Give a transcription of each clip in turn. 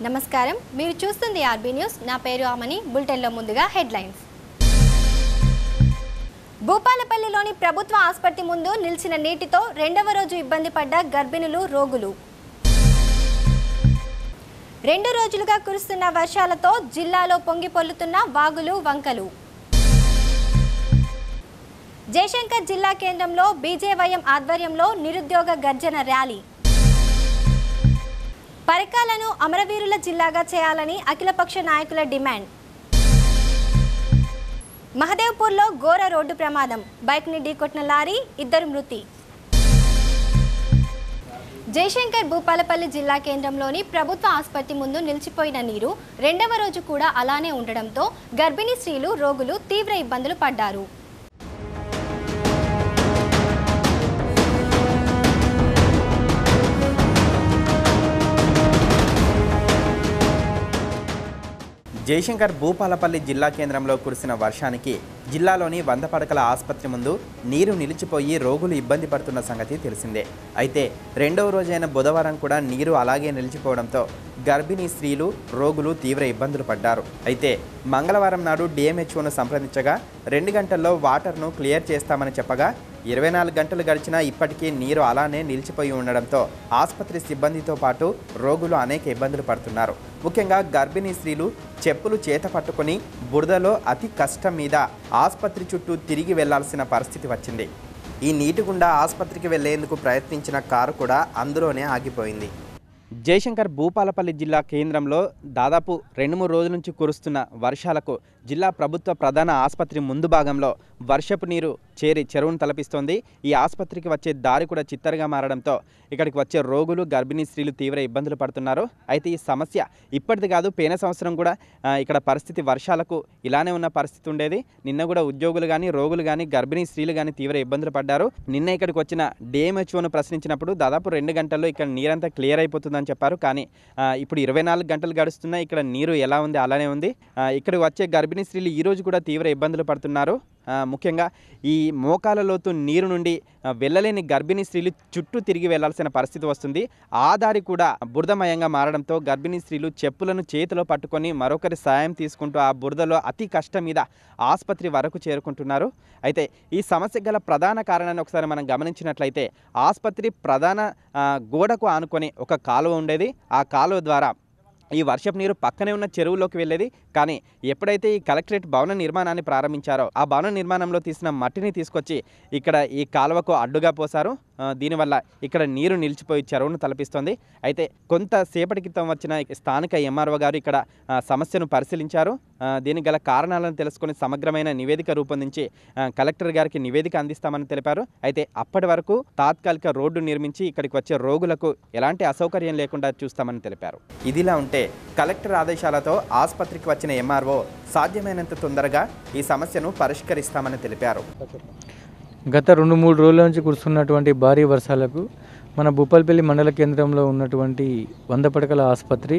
నమస్కారం మీరు చూస్తుంది ఆర్బీ న్యూస్ నా పేరు ఆమని బులెటిన్లో ముందుగా హెడ్లైన్స్ భూపాలపల్లిలోని ప్రభుత్వ ఆసుపత్రి ముందు నిలిచిన నీటితో రెండవ రోజు ఇబ్బంది పడ్డ గర్భిణులు రోగులు రెండు రోజులుగా కురుస్తున్న వర్షాలతో జిల్లాలో పొంగి పొల్లుతున్న వాగులు వంకలు జయశంకర్ జిల్లా కేంద్రంలో బీజేవైఎం ఆధ్వర్యంలో నిరుద్యోగ గర్జన ర్యాలీ పరకాలను అమరవీరుల జిల్లాగా చేయాలని అఖిలపక్ష నాయకుల డిమాండ్ మహదేవ్పూర్లో ఘోర రోడ్డు ప్రమాదం బైక్ని ఢీకొట్టిన లారీ ఇద్దరు మృతి జయశంకర్ భూపాలపల్లి జిల్లా కేంద్రంలోని ప్రభుత్వ ఆసుపత్రి ముందు నిలిచిపోయిన నీరు రెండవ రోజు కూడా అలానే ఉండడంతో గర్భిణీ స్త్రీలు రోగులు తీవ్ర ఇబ్బందులు పడ్డారు జయశంకర్ భూపాలపల్లి జిల్లా కేంద్రంలో కురిసిన వర్షానికి జిల్లాలోని వంద పడకల ఆసుపత్రి ముందు నీరు నిలిచిపోయి రోగులు ఇబ్బంది పడుతున్న సంగతి తెలిసిందే అయితే రెండవ రోజైన బుధవారం కూడా నీరు అలాగే నిలిచిపోవడంతో గర్భిణీ స్త్రీలు రోగులు తీవ్ర ఇబ్బందులు పడ్డారు అయితే మంగళవారం నాడు డిఎంహెచ్ఓను సంప్రదించగా రెండు గంటల్లో వాటర్ను క్లియర్ చేస్తామని చెప్పగా ఇరవై నాలుగు గంటలు గడిచినా ఇప్పటికీ నీరు అలానే నిలిచిపోయి ఉండడంతో ఆసుపత్రి సిబ్బందితో పాటు రోగులు అనేక ఇబ్బందులు పడుతున్నారు ముఖ్యంగా గర్భిణీ స్త్రీలు చెప్పులు చేత పట్టుకొని బురదలో అతి కష్టం మీద ఆసుపత్రి చుట్టూ తిరిగి వెళ్లాల్సిన పరిస్థితి వచ్చింది ఈ నీటి గుండా ఆసుపత్రికి వెళ్లేందుకు ప్రయత్నించిన కారు కూడా అందులోనే ఆగిపోయింది జయశంకర్ భూపాలపల్లి జిల్లా కేంద్రంలో దాదాపు రెండు మూడు రోజుల నుంచి కురుస్తున్న వర్షాలకు జిల్లా ప్రభుత్వ ప్రధాన ఆసుపత్రి ముందు భాగంలో వర్షపు నీరు చేరి చెరువును తలపిస్తోంది ఈ ఆసుపత్రికి వచ్చే దారి కూడా చిత్తరుగా మారడంతో ఇక్కడికి వచ్చే రోగులు గర్భిణీ స్త్రీలు తీవ్ర ఇబ్బందులు పడుతున్నారు అయితే ఈ సమస్య ఇప్పటిది కాదు పోయిన సంవత్సరం కూడా ఆ, ఇక్కడ పరిస్థితి వర్షాలకు ఇలానే ఉన్న పరిస్థితి ఉండేది నిన్న కూడా ఉద్యోగులు కానీ రోగులు కానీ గర్భిణీ స్త్రీలు కానీ తీవ్ర ఇబ్బందులు పడ్డారు నిన్న ఇక్కడికి వచ్చిన డిఎంహెచ్ఓను ప్రశ్నించినప్పుడు దాదాపు రెండు గంటల్లో ఇక్కడ నీరంతా క్లియర్ అయిపోతుందని చెప్పారు కానీ ఆ, ఇప్పుడు ఇరవై నాలుగు గంటలు గడుస్తున్నా ఇక్కడ నీరు ఎలా ఉంది అలానే ఉంది ఆ, ఇక్కడికి వచ్చే గర్భిణీ స్త్రీలు ఈ రోజు కూడా తీవ్ర ఇబ్బందులు పడుతున్నారు ఆ, ముఖ్యంగా ఈ మోకాల లోతు నీరు నుండి ఆ, వెళ్ళలేని గర్భిణీ స్త్రీలు చుట్టూ తిరిగి వెళ్లాల్సిన పరిస్థితి వస్తుంది ఆ దారి కూడా బురదమయంగా మారడంతో గర్భిణీ స్త్రీలు చెప్పులను చేతిలో పట్టుకొని మరొకరి సాయం తీసుకుంటూ ఆ బురదలో అతి కష్టం మీద ఆసుపత్రి వరకు చేరుకుంటున్నారు అయితే ఈ సమస్య గల ప్రధాన కారణాన్ని ఒకసారి మనం గమనించినట్లయితే ఆసుపత్రి ప్రధాన ఆ, గోడకు ఆనుకొని ఒక కాలువ ఉండేది ఆ కాలువ ద్వారా ఈ వర్షపు నీరు పక్కనే ఉన్న చెరువులోకి వెళ్ళేది కానీ ఎప్పుడైతే ఈ కలెక్టరేట్ భవన నిర్మాణాన్ని ప్రారంభించారో ఆ భవన నిర్మాణంలో తీసిన మట్టిని తీసుకొచ్చి ఇక్కడ ఈ కాలువకు అడ్డుగా పోసారు ఆ, దీనివల్ల ఇక్కడ నీరు నిలిచిపోయి చెరువును తలపిస్తోంది అయితే కొంతసేపటి క్రితం వచ్చిన స్థానిక ఎంఆర్ఓ గారు ఇక్కడ ఆ, సమస్యను పరిశీలించారు ఆ, దీనికి గల కారణాలను తెలుసుకొని సమగ్రమైన నివేదిక రూపొందించి ఆ, కలెక్టర్ గారికి నివేదిక అందిస్తామని తెలిపారు అయితే అప్పటి వరకు తాత్కాలిక రోడ్డు నిర్మించి ఇక్కడికి వచ్చే రోగులకు ఎలాంటి అసౌకర్యం లేకుండా చూస్తామని తెలిపారు ఇదిలా ఉంటే కలెక్టర్ ఆదేశాలతో ఆసుపత్రికి వచ్చిన ఎంఆర్ఓ సాధ్యమైనంత తొందరగా ఈ సమస్యను పరిష్కరిస్తామని తెలిపారు గత రెండు మూడు రోజుల నుంచి కురుస్తున్నటువంటి భారీ వర్షాలకు మన భూపాలపల్లి మండల కేంద్రంలో ఉన్నటువంటి వంద పడకల ఆసుపత్రి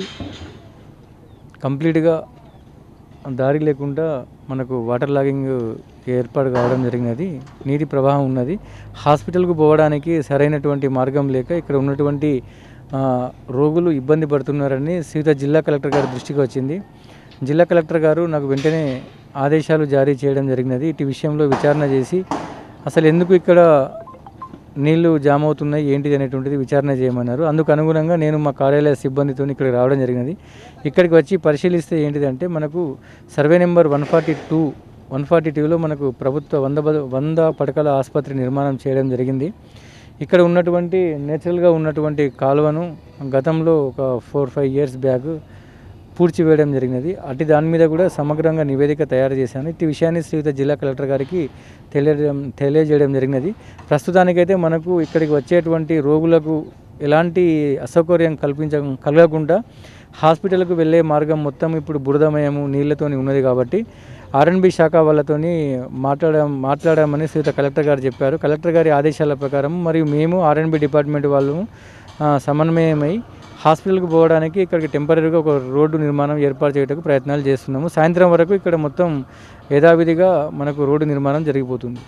కంప్లీట్గా దారి లేకుండా మనకు వాటర్ లాగింగ్ ఏర్పాటు కావడం జరిగినది నీటి ప్రవాహం ఉన్నది హాస్పిటల్కు పోవడానికి సరైనటువంటి మార్గం లేక ఇక్కడ ఉన్నటువంటి ఆ, రోగులు ఇబ్బంది పడుతున్నారని సీత జిల్లా కలెక్టర్ గారి దృష్టికి వచ్చింది జిల్లా కలెక్టర్ గారు నాకు వెంటనే ఆదేశాలు జారీ చేయడం జరిగినది ఇటు విషయంలో విచారణ చేసి అసలు ఎందుకు ఇక్కడ నీళ్లు జామ్ అవుతున్నాయి ఏంటిది అనేటువంటిది విచారణ చేయమన్నారు అందుకు అనుగుణంగా నేను మా కార్యాలయ సిబ్బందితో ఇక్కడికి రావడం జరిగినది ఇక్కడికి వచ్చి పరిశీలిస్తే ఏంటిదంటే మనకు survey number one forty two one forty టూలో మనకు ప్రభుత్వ వంద బద- వంద పడకల ఆసుపత్రి నిర్మాణం చేయడం జరిగింది ఇక్కడ ఉన్నటువంటి నేచురల్గా ఉన్నటువంటి కాలువను గతంలో ఒక ఫోర్ ఫైవ్ ఇయర్స్ బ్యాక్ పూడ్చివేయడం జరిగినది అటు దాని మీద కూడా సమగ్రంగా నివేదిక తయారు చేశాను ఇట్టి విషయాన్ని శ్రీయుత జిల్లా కలెక్టర్ గారికి తెలియజేయడం తెలియజేయడం జరిగినది ప్రస్తుతానికైతే మనకు ఇక్కడికి వచ్చేటువంటి రోగులకు ఎలాంటి అసౌకర్యం కల్పించ కలగకుండా హాస్పిటల్కు వెళ్ళే మార్గం మొత్తం ఇప్పుడు బురదమయము నీళ్లతోని ఉన్నది కాబట్టి ఆర్ఎన్బి శాఖ వాళ్ళతోని మాట్లాడ మాట్లాడామని శ్రీయుత కలెక్టర్ గారు చెప్పారు కలెక్టర్ గారి ఆదేశాల ప్రకారం మరియు మేము ఆర్ఎన్బి డిపార్ట్మెంట్ వాళ్ళు ఆ, సమన్వయమై హాస్పిటల్కి పోవడానికి ఇక్కడికి టెంపరీగా ఒక రోడ్డు నిర్మాణం ఏర్పాటు చేయడానికి ప్రయత్నాలు చేస్తున్నాము సాయంత్రం వరకు ఇక్కడ మొత్తం యథావిధిగా మనకు రోడ్డు నిర్మాణం జరిగిపోతుంది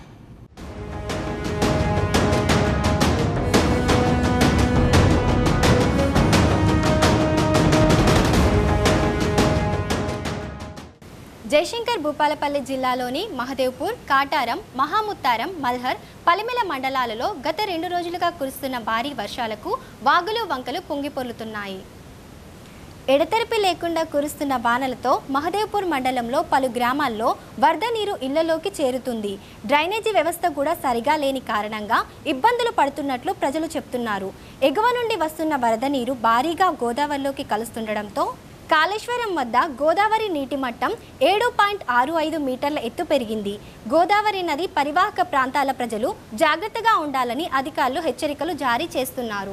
జయశంకర్ భూపాలపల్లి జిల్లాలోని మహదేవ్పూర్ కాటారం మహాముత్తారం మల్హర్ పలిమెల మండలాలలో గత రెండు రోజులుగా కురుస్తున్న భారీ వర్షాలకు వాగులు వంకలు పొంగిపొర్లుతున్నాయి ఎడతెరిపి లేకుండా కురుస్తున్న వానలతో మహదేవ్పూర్ మండలంలో పలు గ్రామాల్లో వరద నీరు ఇళ్లలోకి చేరుతుంది డ్రైనేజీ వ్యవస్థ కూడా సరిగా లేని కారణంగా ఇబ్బందులు పడుతున్నట్లు ప్రజలు చెప్తున్నారు ఎగువ నుండి వస్తున్న వరద నీరు భారీగా గోదావరిలోకి కలుస్తుండడంతో కాళేశ్వరం వద్ద గోదావరి నీటి మట్టం ఏడు పాయింట్ ఆరు ఐదు మీటర్ల ఎత్తు పెరిగింది గోదావరి నది పరివాహక ప్రాంతాల ప్రజలు జాగ్రత్తగా ఉండాలని అధికారులు హెచ్చరికలు జారీ చేస్తున్నారు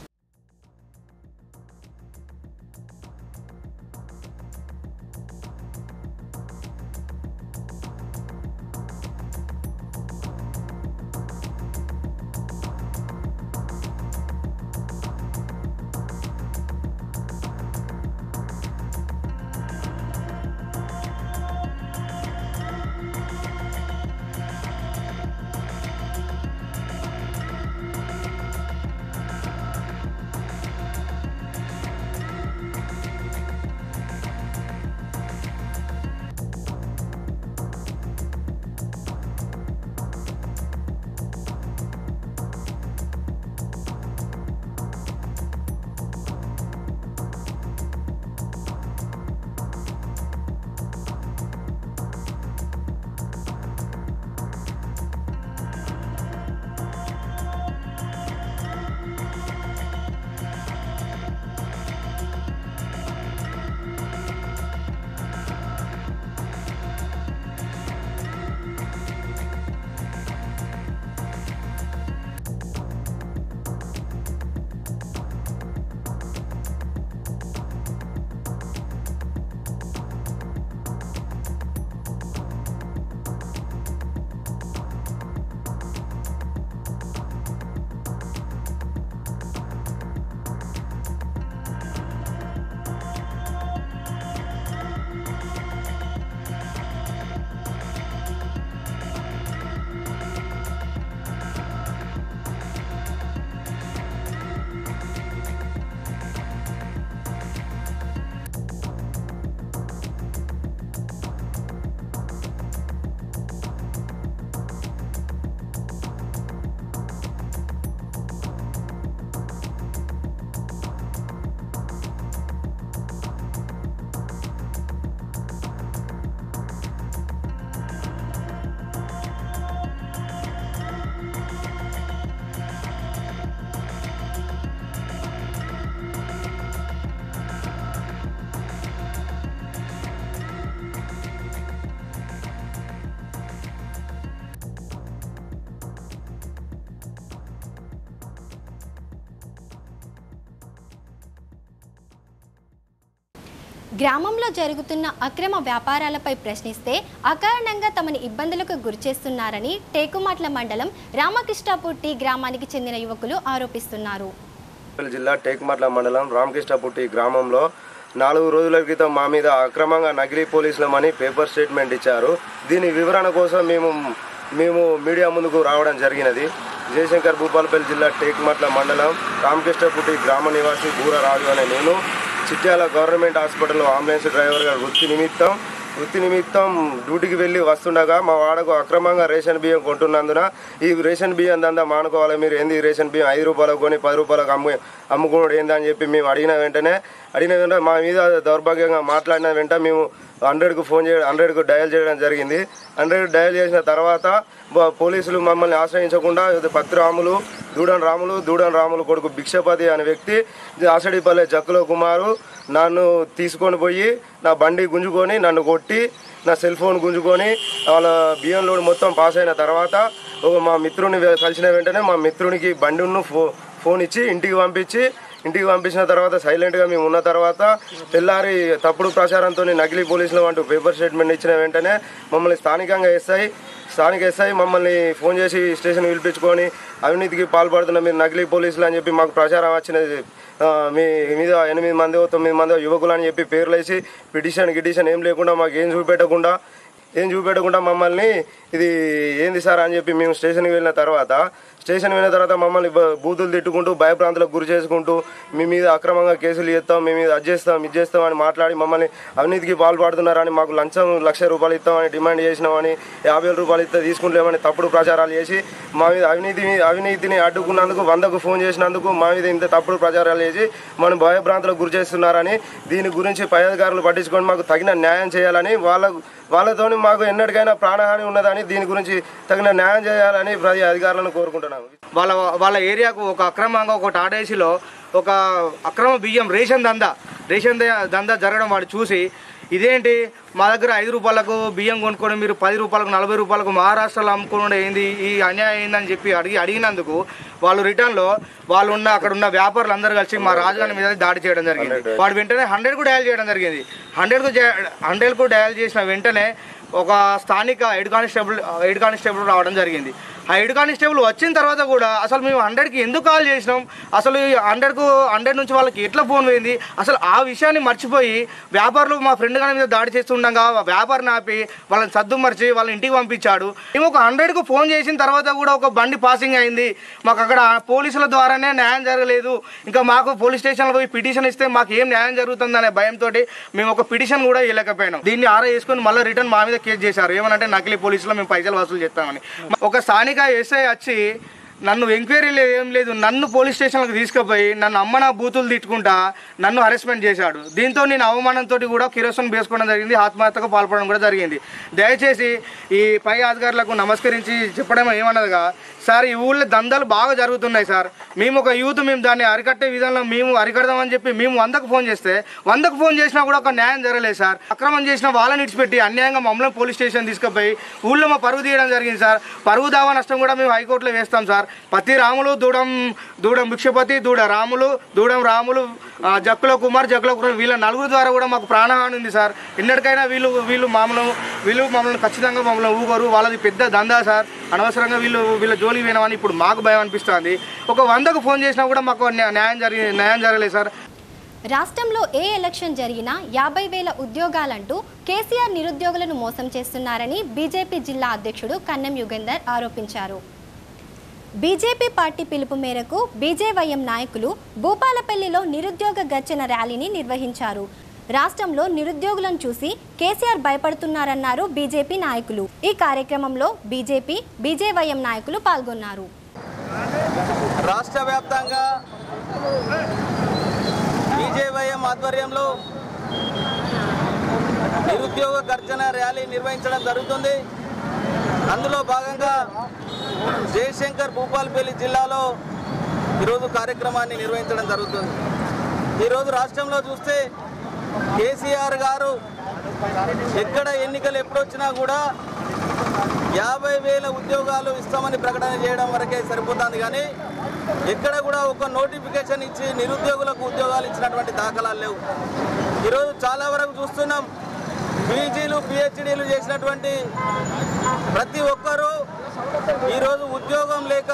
గ్రామంలో జరుగుతున్న అక్రమ వ్యాపారాలపై ప్రశ్నిస్తే అకారణంగా తమని ఇబ్బందులకు గురిచేస్తున్నారని టేకుమాట్ల మండలం రామకృష్ణాపూర్ టీ గ్రామానికి చెందిన యువకులు ఆరోపిస్తున్నారు వరంగల్ జిల్లా టేకుమట్ల మండలం రామకృష్ణపుట్టి గ్రామంలో నాలుగు రోజుల క్రితం మా మీద అక్రమంగా నకిలీ పోలీసులమని పేపర్ స్టేట్మెంట్ ఇచ్చారు దీని వివరణ కోసం మేము మేము మీడియా ముందుకు రావడం జరిగినది జయశంకర్ భూపాలపల్లి జిల్లా టేకుమట్ల మండలం రామకృష్ణపుట్టి గ్రామ నివాసి బూర రాజు అనే నేను చిట్యాల గవర్నమెంట్ హాస్పిటల్లో అంబులెన్స్ డ్రైవర్గా వృత్తి నిమిత్తం వృత్తి నిమిత్తం డ్యూటీకి వెళ్ళి వస్తుండగా మా వాడకు అక్రమంగా రేషన్ బియ్యం కొంటున్నందున ఈ రేషన్ బియ్యం దందా మానుకోవాలి మీరు ఏంది ఈ రేషన్ బియ్యం ఐదు రూపాయలకు కొని పది రూపాయలకు అమ్ము అమ్ముకున్నాడు ఏందని చెప్పి మేము అడిగిన వెంటనే అడిగిన వెంటనే మా మీద దౌర్భాగ్యంగా మాట్లాడిన వెంట మేము హండ్రెడ్కు ఫోన్ చేయడం హండ్రెడ్కు డయల్ చేయడం జరిగింది హండ్రెడ్ డయల్ చేసిన తర్వాత బ- పోలీసులు మమ్మల్ని ఆశ్రయించకుండా ఇది పత్తి రాములు దూడన్ రాములు దూడన్ రాములు కొడుకు భిక్షపతి అనే వ్యక్తి ఆసడిపల్లె జక్కుల కుమారు నన్ను తీసుకొని పోయి నా బండి గుంజుకొని నన్ను కొట్టి నా సెల్ ఫోన్ గుంజుకొని వాళ్ళ బియ్యం లోడ్ మొత్తం పాస్ అయిన తర్వాత ఒక మా మిత్రుని వె- కలిసిన వెంటనే మా మిత్రునికి బండిను ఫో ఫోన్ ఇచ్చి ఇంటికి పంపించి ఇంటికి పంపించిన తర్వాత సైలెంట్గా మేము ఉన్న తర్వాత తెల్లారి తప్పుడు ప్రచారంతో నకిలీ పోలీసులు అంటూ పేపర్ స్టేట్మెంట్ ఇచ్చిన వెంటనే మమ్మల్ని స్థానికంగా ఎస్ఐ స్థానిక ఎస్ఐ మమ్మల్ని ఫోన్ చేసి స్టేషన్ పిలిపించుకొని అవినీతికి పాల్పడుతున్న మీరు నకిలీ పోలీసులు అని చెప్పి మాకు ప్రచారం వచ్చినది ఆ, మీ మీద ఎనిమిది మంది తొమ్మిది మంది యువకులు అని చెప్పి పేర్లు వేసి పిటిషన్ గిటిషన్ ఏం లేకుండా మాకు ఏం చూపెట్టకుండా ఏం చూపెట్టకుండా మమ్మల్ని ఇది ఏంది సార్ అని చెప్పి మేము స్టేషన్కి వెళ్ళిన తర్వాత స్టేషన్ వెళ్ళిన తర్వాత మమ్మల్ని బ- బూతులు తిట్టుకుంటూ భయప్రాంతాలకు గురి చేసుకుంటూ మీ మీద అక్రమంగా కేసులు చేస్తాం మీ మీద అది చేస్తాం ఇది చేస్తాం అని మాట్లాడి మమ్మల్ని అవినీతికి పాల్పడుతున్నారని మాకు లంచం లక్ష రూపాయలు ఇస్తామని డిమాండ్ చేసినామని యాభై వేల రూపాయలు ఇస్తే తీసుకుంటామని తప్పుడు ప్రచారాలు చేసి మా మీద అవినీతి అవినీతిని అడ్డుకున్నందుకు వందకు ఫోన్ చేసినందుకు మా మీద ఇంత తప్పుడు ప్రచారాలు చేసి మనం భయభ్రాంతులకు గురి చేస్తున్నారని దీని గురించి పై అధికారులు పట్టించుకొని మాకు తగిన న్యాయం చేయాలని వాళ్ళ వాళ్ళతోని మాకు ఎన్నటికైనా ప్రాణహాని ఉన్నదని దీని గురించి తగిన న్యాయం చేయాలని ప్రతి అధికారులను కోరుకుంటున్నాము వాళ్ళ వాళ్ళ ఏరియాకు ఒక అక్రమంగా ఒక టాడేసీలో ఒక అక్రమ బియ్యం రేషన్ దందా రేషన్ ద- దందా జరగడం వాడు చూసి ఇదేంటి మా దగ్గర ఐదు రూపాయలకు బియ్యం కొనుక్కొని మీరు పది రూపాయలకు నలభై రూపాయలకు మహారాష్ట్రలో అమ్ముకోవడం ఏంది ఈ అన్యాయం ఏందని చెప్పి అడిగి అడిగినందుకు వాళ్ళు రిటర్న్లో వాళ్ళు ఉన్న అక్కడ ఉన్న వ్యాపారులు అందరూ కలిసి మా రాజధాని మీద దాడి చేయడం జరిగింది వాడు వెంటనే హండ్రెడ్కు డయల్ చేయడం జరిగింది హండ్రెడ్కు హండ్రెడ్కు డయల్ చేసిన వెంటనే ఒక స్థానిక హెడ్ కానిస్టేబుల్ హెడ్ కానిస్టేబుల్ రావడం జరిగింది ఆ హెడ్ కానిస్టేబుల్ వచ్చిన తర్వాత కూడా అసలు మేము హండ్రెడ్కి ఎందుకు కాల్ చేసినాం అసలు ఈ హండ్రెడ్కు హండ్రెడ్ నుంచి వాళ్ళకి ఎట్లా ఫోన్ పోయింది అసలు ఆ విషయాన్ని మర్చిపోయి వ్యాపారులు మా ఫ్రెండ్ గారి మీద దాడి చేస్తుండగా వ్యాపారిని ఆపి వాళ్ళని సద్దు మర్చి వాళ్ళని ఇంటికి పంపించాడు మేము ఒక హండ్రెడ్కు ఫోన్ చేసిన తర్వాత కూడా ఒక బండి పాసింగ్ అయింది మాకు అక్కడ పోలీసుల ద్వారానే న్యాయం జరగలేదు ఇంకా మాకు పోలీస్ స్టేషన్లో పోయి పిటిషన్ ఇస్తే మాకు ఏం న్యాయం జరుగుతుందనే భయంతో మేము ఒక పిటిషన్ కూడా ఇవ్వలేకపోయినాం దీన్ని ఆరా చేసుకొని మళ్ళీ రిటర్న్ మా మీద కేసు చేశారు ఏమనంటే నకిలీ పోలీసులో మేము పైసలు వసూలు చేస్తామని ఒక స్థానిక ఎస్ఐ వచ్చి నన్ను ఎంక్వైరీ లేదు ఏం లేదు నన్ను పోలీస్ స్టేషన్లకు తీసుకుపోయి నన్ను అమ్మ నా బూతులు తిట్టుకుంటా నన్ను హరెస్మెంట్ చేశాడు దీంతో నేను అవమానంతో కూడా కిరోసన్ వేసుకోవడం జరిగింది ఆత్మహత్యకు పాల్పడడం కూడా జరిగింది దయచేసి ఈ పై అధికారులకు నమస్కరించి చెప్పడం ఏమన్నదిగా సార్ ఈ ఊళ్ళో దందాలు బాగా జరుగుతున్నాయి సార్ మేము ఒక యూత్ మేము దాన్ని అరికట్టే విధంలో మేము అరికడదామని చెప్పి మేము వందకు ఫోన్ చేస్తే వందకు ఫోన్ చేసినా కూడా ఒక న్యాయం జరగలేదు సార్ అక్రమం చేసిన వాళ్ళని ఇడిచిపెట్టి అన్యాయంగా మమ్మల్ని పోలీస్ స్టేషన్ తీసుకుపోయి ఊళ్ళో మా పరుగు తీయడం జరిగింది సార్ పరుగు దావా నష్టం కూడా మేము హైకోర్టులో వేస్తాం సార్ పత్తి రాములు దూడం దూడం భిక్షపతి దూడ రాములు దూడం రాములు ఆ, జక్కుల కుమార్ జక్కుల కుమార్ వీళ్ళ నలుగురు ద్వారా కూడా మాకు ప్రాణహాని ఉంది సార్ ఎన్నటికైనా వీళ్ళు వీళ్ళు మమ్మల్ని వీళ్ళు మమ్మల్ని ఖచ్చితంగా మమ్మల్ని ఊగరు వాళ్ళది పెద్ద దందా సార్ అనవసరంగా వీళ్ళు వీళ్ళ జోలికి పోయినామని ఇప్పుడు మాకు భయం అనిపిస్తుంది ఒక వందకు ఫోన్ చేసినా కూడా మాకు న్యా- న్యాయం జరిగి న్యాయం జరగలేదు సార్ రాష్ట్రంలో ఏ ఎలక్షన్ జరిగినా యాభై వేల ఉద్యోగాలంటూ కేసీఆర్ నిరుద్యోగులను మోసం చేస్తున్నారని బీజేపీ జిల్లా అధ్యక్షుడు కన్నం యుగంధర్ ఆరోపించారు బీజేపీ పార్టీ పిలుపు మేరకు బీజేవైఎం నాయకులు భూపాలపల్లిలో నిరుద్యోగ గర్జన ర్యాలీని నిర్వహించారు రాష్ట్రంలో నిరుద్యోగులను చూసి కేసీఆర్ భయపడుతున్నారన్నారు బీజేపీ నాయకులు ఈ కార్యక్రమంలో బీజేపీ బీజేవైఎం నాయకులు పాల్గొన్నారు రాష్ట్ర వ్యాప్తంగా బీజేవైఎం ఆధ్వర్యంలో నిరుద్యోగ గర్జన ర్యాలీ నిర్వహించడం జరుగుతుంది అందులో భాగంగా జయశంకర్ భూపాలపల్లి జిల్లాలో ఈరోజు కార్యక్రమాన్ని నిర్వహించడం జరుగుతుంది ఈరోజు రాష్ట్రంలో చూస్తే కేసీఆర్ గారు ఎక్కడ ఎన్నికలు ఎప్పుడొచ్చినా కూడా యాభై వేల ఉద్యోగాలు ఇస్తామని ప్రకటన చేయడం వరకే సరిపోతుంది కానీ ఎక్కడ కూడా ఒక నోటిఫికేషన్ ఇచ్చి నిరుద్యోగులకు ఉద్యోగాలు ఇచ్చినటువంటి దాఖలాలు లేవు ఈరోజు చాలా వరకు చూస్తున్నాం పీజీలు పిహెచ్డీలు చేసినటువంటి ప్రతి ఒక్కరూ ఈరోజు ఉద్యోగం లేక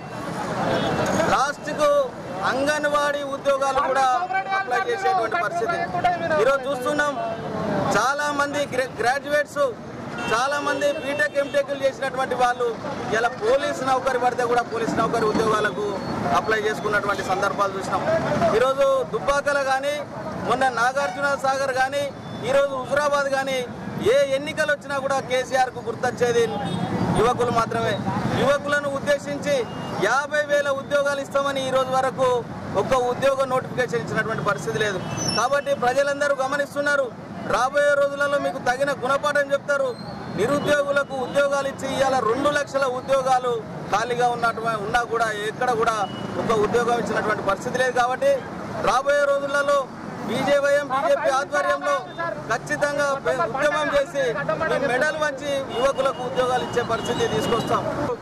లాస్ట్కు అంగన్వాడీ ఉద్యోగాలు కూడా అప్లై చేసేటువంటి పరిస్థితి ఈరోజు చూస్తున్నాం చాలా మంది గ్రా- గ్రాడ్యుయేట్స్ చాలా మంది బీటెక్ ఎంటెక్లు చేసినటువంటి వాళ్ళు ఇలా పోలీస్ నౌకరి పడితే కూడా పోలీస్ నౌకరి ఉద్యోగాలకు అప్లై చేసుకున్నటువంటి సందర్భాలు చూసినాం ఈరోజు దుబ్బాకల కానీ మొన్న నాగార్జున సాగర్ కానీ ఈరోజు హుజురాబాద్ కానీ ఏ ఎన్నికలు వచ్చినా కూడా కేసీఆర్కు గుర్తొచ్చేది యువకులు మాత్రమే యువకులను ఉద్దేశించి యాభై వేల ఉద్యోగాలు ఇస్తామని ఈ రోజు వరకు ఒక్క ఉద్యోగ నోటిఫికేషన్ ఇచ్చినటువంటి పరిస్థితి లేదు కాబట్టి ప్రజలందరూ గమనిస్తున్నారు రాబోయే రోజులలో మీకు తగిన గుణపాఠం చెప్తారు నిరుద్యోగులకు ఉద్యోగాలు ఇచ్చి ఇవాళ రెండు లక్షల ఉద్యోగాలు ఖాళీగా ఉన్నట్టు ఉన్నా కూడా ఎక్కడ కూడా ఒక ఉద్యోగం ఇచ్చినటువంటి పరిస్థితి లేదు కాబట్టి రాబోయే రోజులలో బీజేవైఎం బీజేపీ ఆధ్వర్యంలో ఖచ్చితంగా పె- ఉద్యమం చేసి ఈ మెడల్ వంచి యువకులకు ఉద్యోగాలు ఇచ్చే పరిస్థితి తీసుకొస్తాం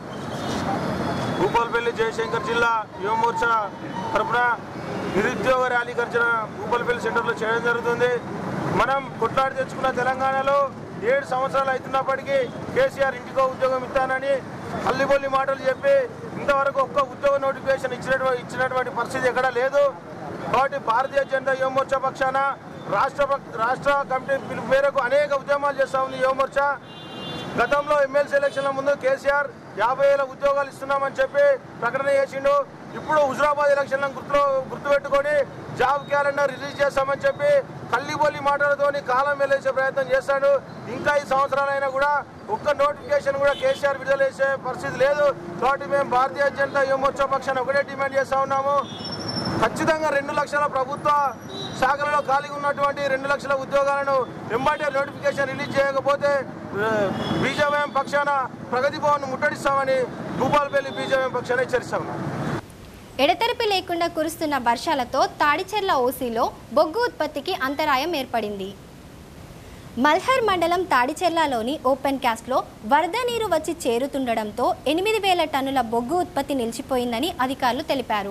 భూపాలపల్లి జయశంకర్ జిల్లా యువమోర్చా తరఫున నిరుద్యోగ ర్యాలీ గర్జన భూపాలపల్లి సెంటర్లో చేయడం జరుగుతుంది మనం కొట్లాడి తెచ్చుకున్న తెలంగాణలో ఏడు సంవత్సరాలు అవుతున్నప్పటికీ కేసీఆర్ ఇంటికో ఉద్యోగం ఇస్తానని అల్లిబొల్లి మాటలు చెప్పి ఇంతవరకు ఒక్క ఉద్యోగ నోటిఫికేషన్ ఇచ్చినటువంటి ఇచ్చినటువంటి పరిస్థితి ఎక్కడా లేదు కాబట్టి భారతీయ జనతా యువమోర్చా పక్షాన రాష్ట్ర రాష్ట్ర కమిటీ పిలుపు మేరకు అనేక ఉద్యమాలు చేస్తా ఉంది యువమోర్చా గతంలో ఎమ్మెల్సీ ఎలక్షన్ల ముందు కేసీఆర్ యాభై వేల ఉద్యోగాలు ఇస్తున్నామని చెప్పి ప్రకటన చేసిండు ఇప్పుడు హుజరాబాద్ ఎలక్షన్లను గుర్తులో గుర్తుపెట్టుకొని జాబ్ క్యాలెండర్ రిలీజ్ చేస్తామని చెప్పి కల్లిబొల్లి మాటలతోని కాలం వెళ్ళేసే ప్రయత్నం చేస్తాడు ఇంకా ఈ సంవత్సరాలైనా కూడా ఒక్క నోటిఫికేషన్ కూడా కేసీఆర్ విడుదల చేసే పరిస్థితి లేదు కాబట్టి మేము భారతీయ జనతా యువమోర్చా పక్షాన్ని ఒకటే డిమాండ్ చేస్తా ఉన్నాము ఖచ్చితంగా రెండు లక్షల ప్రభుత్వ శాఖలలో ఖాళీగా ఉన్నటువంటి రెండు లక్షల ఉద్యోగాలను వెంబడే నోటిఫికేషన్ రిలీజ్ చేయకపోతే బీజేపీ పక్షాన ప్రగతి భవన్ ముట్టడిస్తామని భూపాలపల్లి బీజేపీ పక్షాన హెచ్చరిస్తా ఉన్నాం ఎడతెరిపి లేకుండా కురుస్తున్న వర్షాలతో తాడిచెర్ల ఓసీలో బొగ్గు ఉత్పత్తికి అంతరాయం ఏర్పడింది మల్హర్ మండలం తాడిచెర్లలోని ఓపెన్ క్యాస్ట్లో వరద నీరు వచ్చి చేరుతుండడంతో ఎనిమిది వేల టన్నుల బొగ్గు ఉత్పత్తి నిలిచిపోయిందని అధికారులు తెలిపారు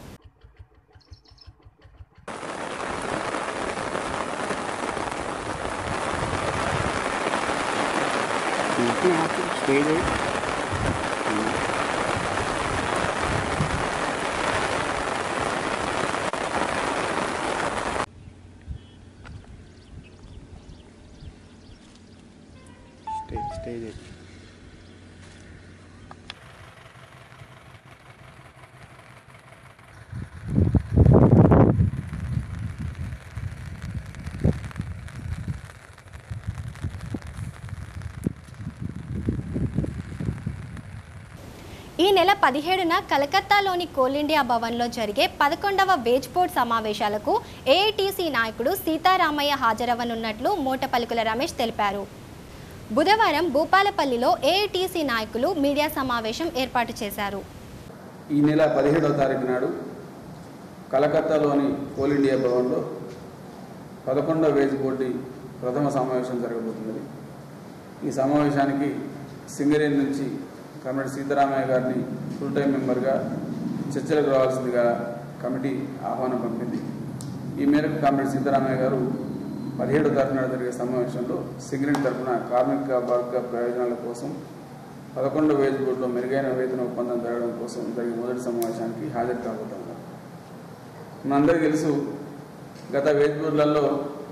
ఈ నెల పదిహేడున కలకత్తాలోని కోల్ ఇండియా భవన్లో జరిగే పదకొండవ వేజ్ బోర్డ్ సమావేశాలకు ఏఐటీసీ నాయకుడు సీతారామయ్య హాజరవ్వనున్నట్లు మూటపలుకుల రమేష్ తెలిపారు బుధవారం భూపాలపల్లిలో ఏఐటీసీ నాయకులు మీడియా సమావేశం ఏర్పాటు చేశారు ఈ నెల పదిహేడవ తారీఖు నాడు కలకత్తాలోని కోల్ ఇండియా భవన్లో పదకొండవ వేజ్ బోర్డు ప్రథమ సమావేశం జరగబోతున్నది ఈ సమావేశానికి సింగరేణి నుంచి కమిటీ సీతారామయ్య గారిని ఫుల్ టైం మెంబర్గా చర్చలకు రావాల్సిందిగా కమిటీ ఆహ్వానం పంపింది ఈ మేరకు కమిటీ సీతారామయ్య గారు పదిహేడో తారీఖు నాడు జరిగే సమావేశంలో సింగరేణి తరఫున కార్మిక వర్గ ప్రయోజనాల కోసం పదకొండు వేజ్ బోర్డులో మెరుగైన వేతన ఒప్పందం జరగడం కోసం జరిగే మొదటి సమావేశానికి హాజరు కాబోతున్నారు మనందరికీ తెలుసు గత వేజ్ బోర్డులలో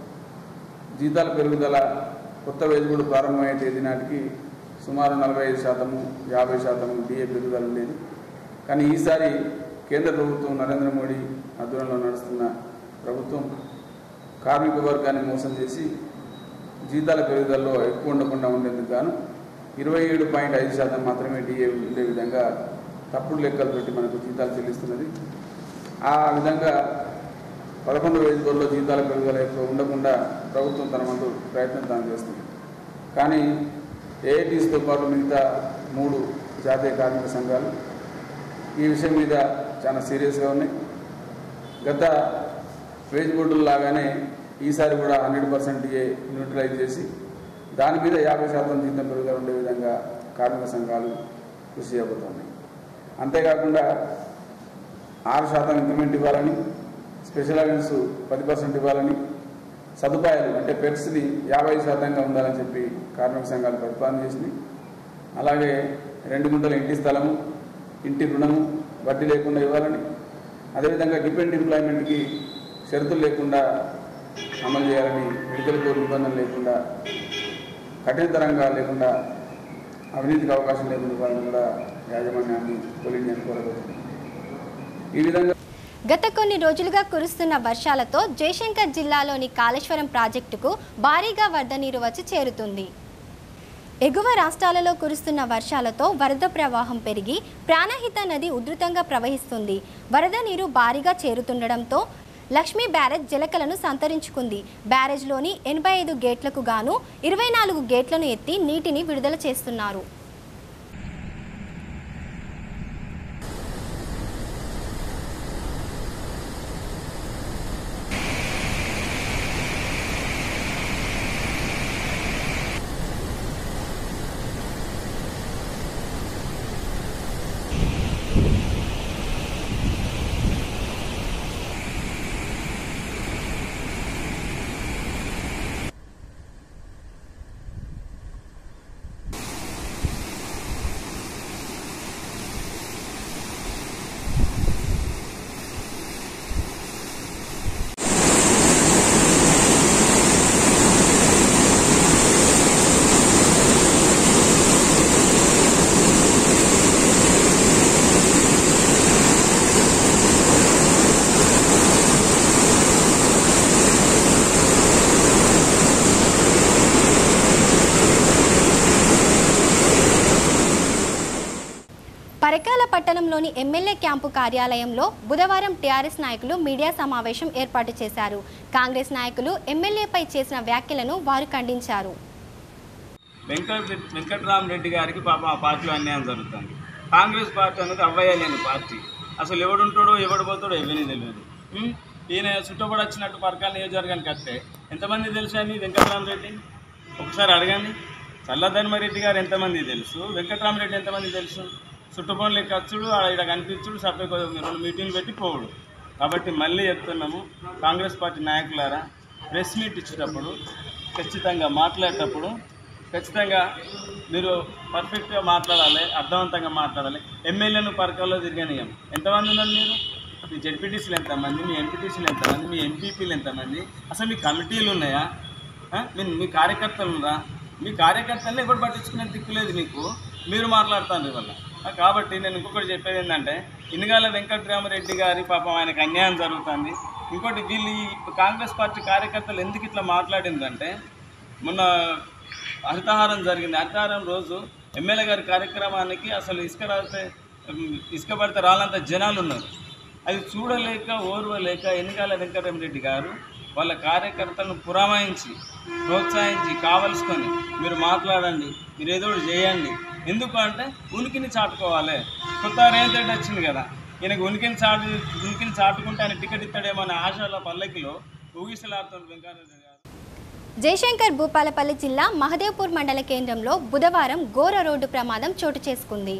జీతాల పెరుగుదల కొత్త వేజ్ బోర్డు ప్రారంభమయ్యే తేదీ నాటికి సుమారు నలభై ఐదు శాతము యాభై శాతము డిఏ పెరుగుదల ఉండేది కానీ ఈసారి కేంద్ర ప్రభుత్వం నరేంద్ర మోడీ ఆధ్వర్యంలో నడుస్తున్న ప్రభుత్వం కార్మిక వర్గాన్ని మోసం చేసి జీతాల పెరుగుదలలో ఎక్కువ ఉండకుండా ఉండేందుకు గాను ఇరవై ఏడు పాయింట్ ఐదు శాతం మాత్రమే డిఏ ఉండే విధంగా తప్పుడు లెక్కలు పెట్టి మనకు జీతాలు చెల్లిస్తున్నది ఆ విధంగా పదకొండు వేల కోట్ల జీతాల పెరుగుదల ఎక్కువ ఉండకుండా ప్రభుత్వం తన వంతు ప్రయత్నం తాను చేస్తుంది కానీ ఏఐటీస్తో పాటు మిగతా మూడు జాతీయ కార్మిక సంఘాలు ఈ విషయం మీద చాలా సీరియస్గా ఉన్నాయి గత వేజ్ బోర్డుల లాగానే ఈసారి కూడా హండ్రెడ్ పర్సెంట్ ఏ న్యూట్రలైజ్ చేసి దాని మీద యాభై శాతం జీతం పెరుగుదల ఉండే విధంగా కార్మిక సంఘాలు కృషి చేయబోతున్నాయి అంతేకాకుండా ఆరు శాతం ఇంక్రిమెంట్ ఇవ్వాలని స్పెషల్ అలవెన్స్ పది పర్సెంట్ ఇవ్వాలని సదుపాయాలు అంటే పెట్స్ని యాభై శాతంగా ఉండాలని చెప్పి కార్మిక సంఘాలు ప్రతిపాదన చేసింది అలాగే రెండు గుంటల ఇంటి స్థలము ఇంటి రుణము వడ్డీ లేకుండా ఇవ్వాలని అదేవిధంగా డిపెండ్ ఎంప్లాయ్మెంట్కి షరతులు లేకుండా అమలు చేయాలని మెడికల్ కోడ్ నిబంధనలు లేకుండా కఠినతరంగా లేకుండా అవినీతికి అవకాశం లేకుండా ఇవ్వాలని కూడా యాజమాన్యాన్ని పోలీస్ కోరబోతుంది ఈ విధంగా గత కొన్ని రోజులుగా కురుస్తున్న వర్షాలతో జయశంకర్ జిల్లాలోని కాళేశ్వరం ప్రాజెక్టుకు భారీగా వరద నీరు వచ్చి చేరుతుంది ఎగువ రాష్ట్రాలలో కురుస్తున్న వర్షాలతో వరద ప్రవాహం పెరిగి ప్రాణహిత నది ఉధృతంగా ప్రవహిస్తుంది వరద నీరు భారీగా చేరుతుండడంతో లక్ష్మీ బ్యారేజ్ జలకలను సంతరించుకుంది బ్యారేజ్లోని ఎనభై ఐదు గేట్లకు గాను ఇరవై నాలుగు గేట్లను ఎత్తి నీటిని విడుదల చేస్తున్నారు నియోజకవర్గంలోని ఎమ్మెల్యే క్యాంపు కార్యాలయంలో బుధవారం టీఆర్ఎస్ నాయకులు మీడియా సమావేశం ఏర్పాటు చేశారు కాంగ్రెస్ నాయకులు ఎమ్మెల్యేపై చేసిన వ్యాఖ్యలను వారు ఖండించారు వెంకట వెంకట్రామరెడ్డి గారికి పాపం ఆ పార్టీలో అన్యాయం జరుగుతుంది కాంగ్రెస్ పార్టీ అనేది అవ్వయ్యలేని పార్టీ అసలు ఎవడుంటాడో ఎవడు పోతాడో ఎవరిని తెలియదు ఉం? ఈయన చుట్టబడి వచ్చినట్టు పరకాల నియోజకవర్గానికి వస్తే ఎంతమంది తెలుసు అని వెంకట్రామరెడ్డి ఒకసారి అడగండి చల్లధర్మారెడ్డి గారు ఎంతమంది తెలుసు వెంకట్రామరెడ్డి ఎంతమంది తెలుసు చుట్టుపక్కల లెక్క వచ్చుడు ఆడ ఇక్కడ కనిపించుడు సభ్య రెండు మీటింగ్లు పెట్టి పోవుడు కాబట్టి మళ్ళీ చెప్తున్నాము కాంగ్రెస్ పార్టీ నాయకులారా ప్రెస్ మీట్ ఇచ్చేటప్పుడు ఖచ్చితంగా మాట్లాడేటప్పుడు ఖచ్చితంగా మీరు పర్ఫెక్ట్గా మాట్లాడాలి అర్థవంతంగా మాట్లాడాలి ఎమ్మెల్యేను పరకాల్లో తిరగనియం ఎంతమంది ఉన్నారు మీరు మీ జడ్పీటీసీలు ఎంతమంది మీ ఎంపీటీసీలు ఎంతమంది మీ ఎంపీపీలు ఎంతమంది అసలు మీ కమిటీలు ఉన్నాయా ఆ? మీ మీ కార్యకర్తలు ఉన్నారా మీ కార్యకర్తల్ని ఎవరు పట్టించుకునే దిక్కులేదు మీకు మీరు మాట్లాడుతాను ఇవాళ ఆ, కాబట్టి నేను ఇంకొకటి చెప్పేది ఏంటంటే ఇనుగాల వెంకటరామరెడ్డి గారి పాపం ఆయనకు అన్యాయం జరుగుతుంది ఇంకోటి వీళ్ళు ఈ కాంగ్రెస్ పార్టీ కార్యకర్తలు ఎందుకు ఇట్లా మాట్లాడిందంటే మొన్న హరితహారం జరిగింది హరితహారం రోజు ఎమ్మెల్యే గారి కార్యక్రమానికి అసలు ఇసుక రాస్తే ఉమ్, ఇసుక పడితే రాలంత జనాలు ఉన్నారు అది చూడలేక ఓర్వలేక ఎన్నికల వెంకటరామరెడ్డి గారు వాళ్ళ కార్యకర్తలను పురమాయించి ప్రోత్సహించి కావలసుకొని మీరు మాట్లాడండి మీరు ఏదో ఒకటి చేయండి ఎందుకు అంటే ఉనికిని చాటుకోవాలి కొత్త రేంజ్ రెడ్డి వచ్చింది కదా ఈయనకు ఉనికిని చాటు ఉనికిని చాటుకుంటే ఆయన టికెట్ ఇస్తాడేమో అనే ఆశల పల్లకిలో ఊగిసలాడుతుంది వెంకటరెడ్డి గారు జయశంకర్ భూపాలపల్లి జిల్లా మహదేవ్పూర్ మండల కేంద్రంలో బుధవారం ఘోర రోడ్డు ప్రమాదం చోటు చేసుకుంది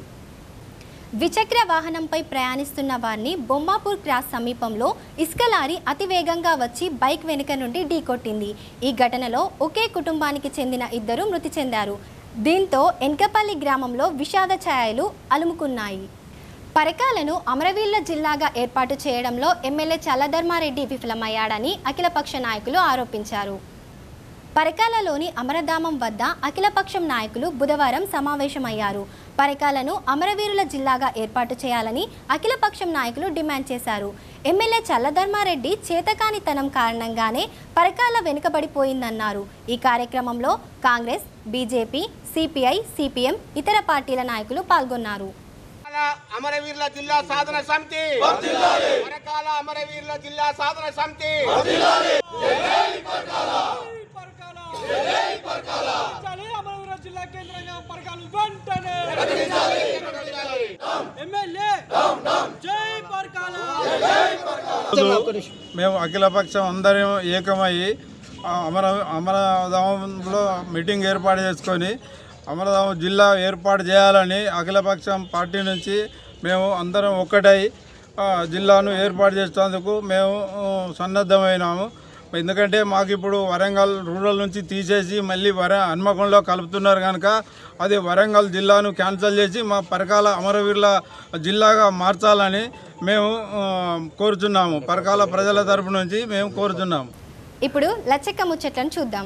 ద్విచక్ర వాహనంపై ప్రయాణిస్తున్న వారిని బొమ్మాపూర్ క్రాస్ సమీపంలో ఇసుక లారీ అతి వేగంగా వచ్చి బైక్ వెనుక నుండి ఢీకొట్టింది ఈ ఘటనలో ఒకే కుటుంబానికి చెందిన ఇద్దరు మృతి చెందారు దీంతో ఎన్కపల్లి గ్రామంలో విషాద ఛాయలు అలుముకున్నాయి పరకాలను అమరవీళ్ల జిల్లాగా ఏర్పాటు చేయడంలో ఎమ్మెల్యే చల్లధర్మారెడ్డి విఫలమయ్యాడని అఖిలపక్ష నాయకులు ఆరోపించారు పరకాలలోని అమరధామం వద్ద అఖిలపక్షం నాయకులు బుధవారం సమావేశమయ్యారు పరకాలను అమరవీరుల జిల్లాగా ఏర్పాటు చేయాలని అఖిలపక్షం నాయకులు డిమాండ్ చేశారు ఎమ్మెల్యే చల్లధర్మారెడ్డి చేతకానితనం కారణంగానే పరకాల వెనుకబడిపోయిందన్నారు ఈ కార్యక్రమంలో కాంగ్రెస్ బీజేపీ సిపిఐ సిపిఎం ఇతర పార్టీల నాయకులు పాల్గొన్నారు అమరవీరుల జిల్లా సాధన సమితి పరకాల అమరవీరుల జిల్లా సాధన సమితి అమరవీర జిల్లా కేంద్రంగా పరకాలు వెంటనే ఎమ్మెల్యే జై పరకాల మేము అఖిలపక్షం అందరం ఏకమయ్యి ఆ, అమర అమరధామంలో మీటింగ్ ఏర్పాటు చేసుకొని అమరధామం జిల్లా ఏర్పాటు చేయాలని అఖిలపక్షం పార్టీ నుంచి మేము అందరం ఒక్కటై ఆ, జిల్లాను ఏర్పాటు చేసేందుకు మేము ఆ, సన్నద్ధమైనాము ఎందుకంటే మాకు ఇప్పుడు వరంగల్ రూరల్ నుంచి తీసేసి మళ్ళీ వర హన్మకొండలో కలుపుతున్నారు కనుక అది వరంగల్ జిల్లాను క్యాన్సిల్ చేసి మా పరకాల అమరవీరుల జిల్లాగా మార్చాలని మేము ఆ, కోరుచున్నాము పరకాల ప్రజల తరపు నుంచి మేము కోరుచున్నాము ఇప్పుడు లచ్చక్క ముచ్చట్లను చూద్దాం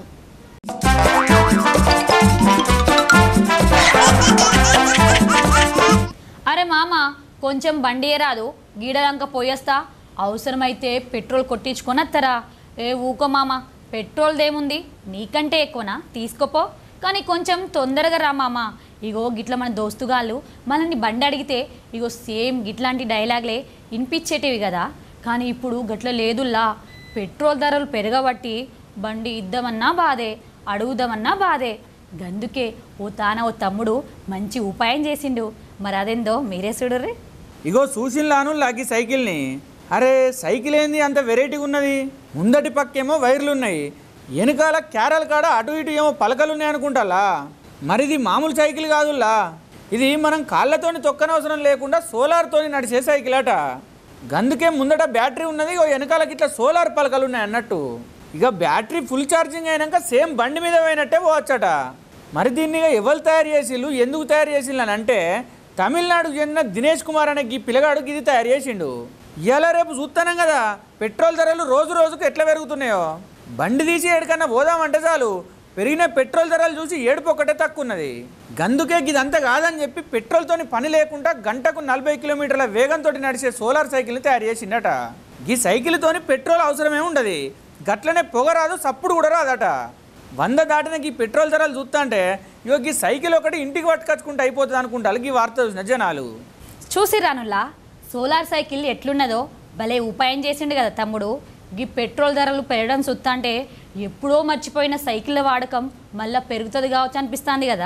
అరే మామ కొంచెం బండి రాదు గీడలంక పోయేస్తా అవసరమైతే పెట్రోల్ కొట్టించుకొని వస్తారా ఏ ఊకో మామ పెట్రోల్ దేముంది నీకంటే ఎక్కువనా తీసుకోపో కానీ కొంచెం తొందరగా రా మామ ఇగో గిట్ల మన దోస్తుగాళ్ళు మనల్ని బండి అడిగితే ఇగో సేమ్ గిట్లాంటి డైలాగ్లే వినిపించేటివి కదా కానీ ఇప్పుడు గట్ల లేదుల్లా పెట్రోల్ ధరలు పెరగబట్టి బండి ఇద్దామన్నా బాధే అడుగుదామన్నా బాధే గందుకే ఓ తాన ఓ తమ్ముడు మంచి ఉపాయం చేసిండు మరి అదేందో మీరే చూడర్రి ఇగో చూసిన్లాను లాగి సైకిల్ని అరే సైకిల్ ఏంది అంత వెరైటీగా ఉన్నది ముందటి పక్కేమో వైర్లు ఉన్నాయి వెనకాల క్యారల్ కాడ అటు ఇటు ఏమో పలకలు ఉన్నాయి అనుకుంటాలా మరి ఇది మామూలు సైకిల్ కాదుల్లా ఇది మనం కాళ్ళతోని తొక్కనవసరం లేకుండా సోలార్తోని నడిచే సైకిల్ అట గందుకే ముందట బ్యాటరీ ఉన్నది ఇగో వెనకాలకి ఇట్లా సోలార్ పలకలు ఉన్నాయి అన్నట్టు ఇక బ్యాటరీ ఫుల్ ఛార్జింగ్ అయినాక సేమ్ బండి మీద పోయినట్టే పోవచ్చట మరి దీన్ని ఇక ఎవరు తయారు చేసిళ్ళు ఎందుకు తయారు చేసిళ్ళు అని అంటే తమిళనాడుకు చెందిన దినేష్ కుమార్ అనే ఈ పిల్లగాడు ఇది తయారు చేసిండు ఇవాళ రేపు చూస్తున్నాం కదా పెట్రోల్ ధరలు రోజు రోజుకు ఎట్లా పెరుగుతున్నాయో బండి తీసి ఏడుకన్నా పోదామంటే చాలు పెరిగిన పెట్రోల్ ధరలు చూసి ఏడుపు ఒకటే తక్కువ ఉన్నది గందుకే ఇదంతా కాదని చెప్పి పెట్రోల్తోని పని లేకుండా గంటకు నలభై కిలోమీటర్ల వేగంతో నడిచే సోలార్ సైకిల్ని తయారు చేసిండట ఈ సైకిల్తోని పెట్రోల్ అవసరమే ఉండదు గట్లనే పొగ రాదు సప్పుడు కూడా రాదట వంద దాటిన ఈ పెట్రోల్ ధరలు చూస్తా అంటే ఇగో ఈ సైకిల్ ఒకటి ఇంటికి పట్టుకొచ్చుకుంటే అయిపోతుంది అనుకుంటారు ఈ వార్త చూసిన జనాలు చూసిరానులా సోలార్ సైకిల్ ఎట్లున్నదో భలే ఉపాయం చేసిండు కదా తమ్ముడు ఈ పెట్రోల్ ధరలు పెరగడం సుత్తంటే ఎప్పుడో మర్చిపోయిన సైకిళ్ళ వాడకం మళ్ళా పెరుగుతుంది కావచ్చు అనిపిస్తుంది కదా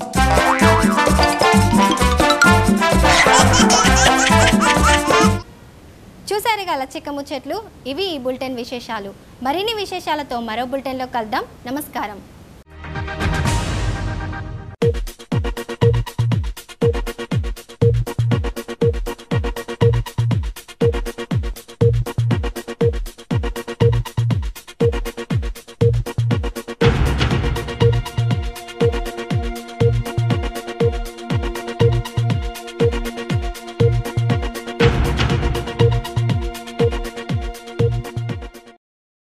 చూసారు కదా చిక్క ముచ్చట్లు ఇవి ఈ బులెటిన్ విశేషాలు మరిన్ని విశేషాలతో మరో బులెటిన్లో కలుద్దాం నమస్కారం